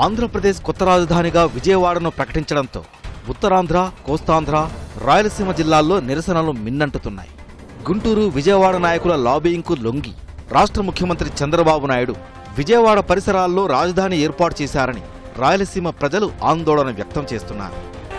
ఆంధ్రప్రదేశ్ కొత్త రాజధానిగా విజయవాడను ప్రకటించడంతో ఉత్తరాంధ్ర కోస్తాంధ్ర రాయలసీమ జిల్లాల్లో నిరసనలు మిన్నంటుతున్నాయి గుంటూరు విజయవాడ నాయకుల లాబింగ్కు లొంగి రాష్ట్ర ముఖ్యమంత్రి చంద్రబాబు నాయుడు విజయవాడ పరిసరాల్లో రాజధాని ఏర్పాటు చేశారని రాయలసీమ ప్రజలు ఆందోళన వ్యక్తం చేస్తున్నారు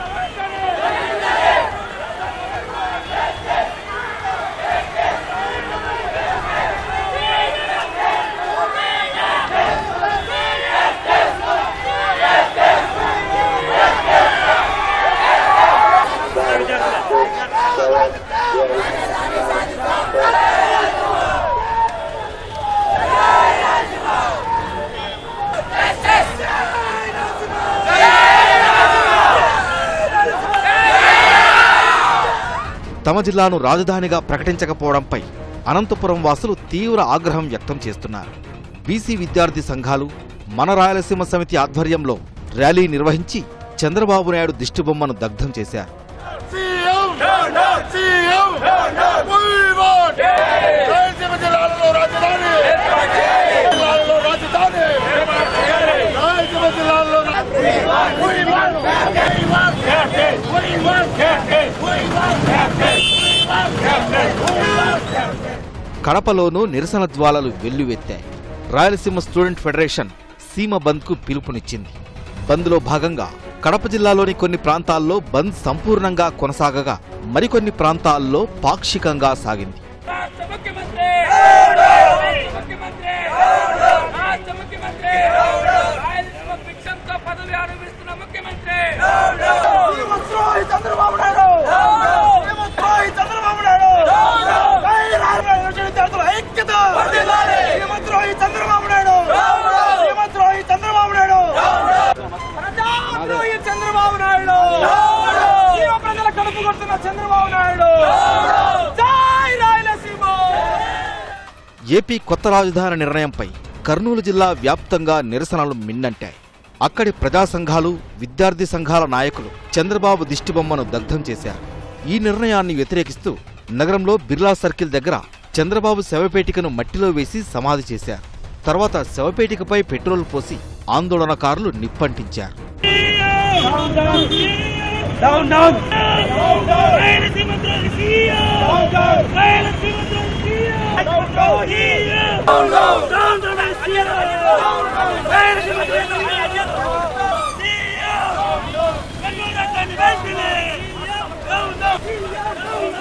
తమ జిల్లాను రాజధానిగా ప్రకటించకపోవడంపై అనంతపురం వాసులు తీవ్ర ఆగ్రహం వ్యక్తం చేస్తున్నారు బీసీ విద్యార్థి సంఘాలు మన రాయలసీమ సమితి ఆధ్వర్యంలో ర్యాలీ నిర్వహించి చంద్రబాబు నాయుడు దిష్టిబొమ్మను దగ్ధం చేశారు CM CM We want Rayalaseema జిల్లాలలో రాజధాని జిల్లాలలో రాజధాని రాయలసీమ జిల్లాలలో కడపలోనూ నిరసన జ్వాలలు వెల్లువెత్తాయి రాయలసీమ స్టూడెంట్ ఫెడరేషన్ సీమ బంద్కు పిలుపునిచ్చింది బంద్లో భాగంగా కడప జిల్లాలోని కొన్ని ప్రాంతాల్లో బంద్ సంపూర్ణంగా కొనసాగగా మరికొన్ని ప్రాంతాల్లో పాక్షికంగా సాగింది రాష్ట్ర ముఖ్యమంత్రి రాష్ట్ర ముఖ్యమంత్రి రాష్ట్ర ముఖ్యమంత్రి రాయలసీమ భిక్షంతో పదవి అనుభవిస్తున్న ముఖ్యమంత్రి చంద్రబాబు నాయుడు చంద్రబాబు నాయుడు విద్యార్థుల ఐక్యత శ్రీమంత్రోహి చంద్రబాబు నాయుడు శ్రీమంత్రోహి చంద్రబాబు నాయుడు ప్రజాద్రోహి చంద్రబాబు నాయుడు జీవ ప్రజల కడుపు కొడుతున్న చంద్రబాబు నాయుడు జై రాయలసీమ ఏపీ కొత్త రాజధాని నిర్ణయంపై కర్నూలు జిల్లా వ్యాప్తంగా నిరసనలు మిన్నంటాయి అక్కడి ప్రజా సంఘాలు విద్యార్థి సంఘాల నాయకులు చంద్రబాబు దిష్టిబొమ్మను దగ్ధం చేశారు ఈ నిర్ణయాన్ని వ్యతిరేకిస్తూ నగరంలో బిర్లా సర్కిల్ దగ్గర చంద్రబాబు శవపేటికను మట్టిలో వేసి సమాధి చేశారు తర్వాత శవపేటికపై పెట్రోల్ పోసి ఆందోళనకారులు నిప్పంటించారు డౌన్ డౌన్ రాయలసీమ ద్రోహి సీఎం రాయలసీమ ద్రోహి CM down down down down CM Rayalaseema ద్రోహి సీఎం కర్నూలు రాజధాని వెంటనే డౌన్ డౌన్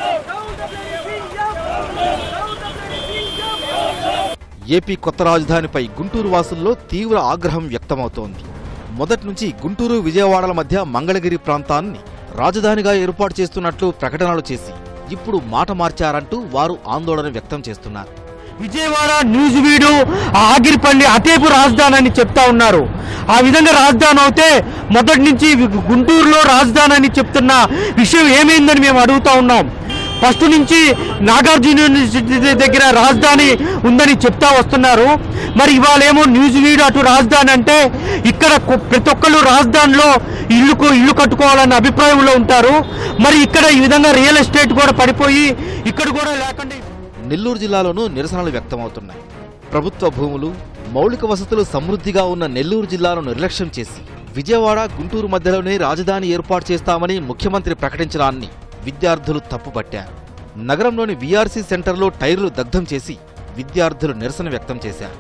ఏపీ కొత్త రాజధానిపై గుంటూరు వాసుల్లో తీవ్ర ఆగ్రహం వ్యక్తమవుతోంది మొదటి నుంచి గుంటూరు విజయవాడల మధ్య మంగళగిరి ప్రాంతాన్ని రాజధానిగా ఏర్పాటు చేస్తున్నట్లు ప్రకటనలు చేసి ఇప్పుడు మాట మార్చారంటూ వారు ఆందోళన వ్యక్తం చేస్తున్నారు విజయవాడ న్యూస్ వీడు ఆగిరిపల్లి అటేపు రాజధాని అని చెప్తా ఉన్నారు ఆ విధంగా రాజధాని అవుతే మొదటి నుంచి గుంటూరులో రాజధాని అని చెప్తున్న విషయం ఏమైందని మేము అడుగుతా ఉన్నాం ఫస్ట్ నుంచి నాగార్జున యూనివర్సిటీ దగ్గర రాజధాని ఉందని చెప్తా వస్తున్నారు మరి ఇవాళ ఏమో న్యూస్ వీడు అటు రాజధాని అంటే ఇక్కడ కొ- ప్రతి ఒక్కళ్ళు రాజధానిలో ఇల్లు కో- ఇల్లు కట్టుకోవాలన్న అభిప్రాయంలో ఉంటారు మరి ఇక్కడ ఈ విధంగా రియల్ ఎస్టేట్ కూడా పడిపోయి ఇక్కడ కూడా లేకుండా నెల్లూరు జిల్లాలోనూ నిరసనలు వ్యక్తమవుతున్నాయి ప్రభుత్వ భూములు మౌలిక వసతులు సమృద్ధిగా ఉన్న నెల్లూరు జిల్లాను నిర్లక్ష్యం చేసి విజయవాడ గుంటూరు మధ్యలోనే రాజధాని ఏర్పాటు చేస్తామని ముఖ్యమంత్రి ప్రకటించడాన్ని విద్యార్థులు తప్పుపట్టారు నగరంలోని వీఆర్సీ సెంటర్లో టైర్లు దగ్ధం చేసి విద్యార్థులు నిరసన వ్యక్తం చేశారు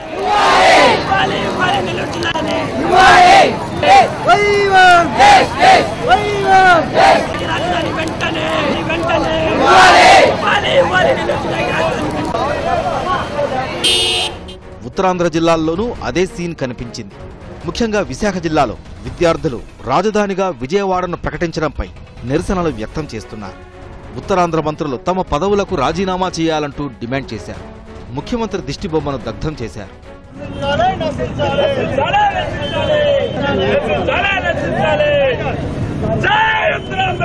రాజధాని వెంటనే వెంటనే ఇవ్వాలి ఇవ్వాలి ఉత్తరాంధ్ర జిల్లాల్లోనూ అదే సీన్ కనిపించింది ముఖ్యంగా విశాఖ జిల్లాలో విద్యార్థులు రాజధానిగా విజయవాడను ప్రకటించడంపై నిరసనలు వ్యక్తం చేస్తున్నారు ఉత్తరాంధ్ర మంత్రులు తమ పదవులకు రాజీనామా చేయాలంటూ డిమాండ్ చేశారు ముఖ్యమంత్రి దిష్టిబొమ్మను దగ్ధం చేశారు జై ఉత్తరాంధ్ర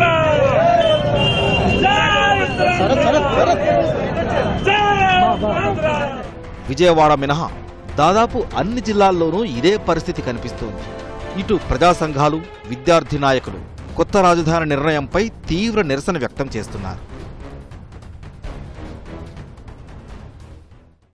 జై ఉత్తరాంధ్ర జై ఉత్తరాంధ్ర విజయవాడ మినహా దాదాపు అన్ని జిల్లాల్లోనూ ఇదే పరిస్థితి కనిపిస్తోంది ఇటు ప్రజా సంఘాలు విద్యార్థి నాయకులు కొత్త రాజధాని నిర్ణయంపై తీవ్ర నిరసన వ్యక్తం చేస్తున్నారు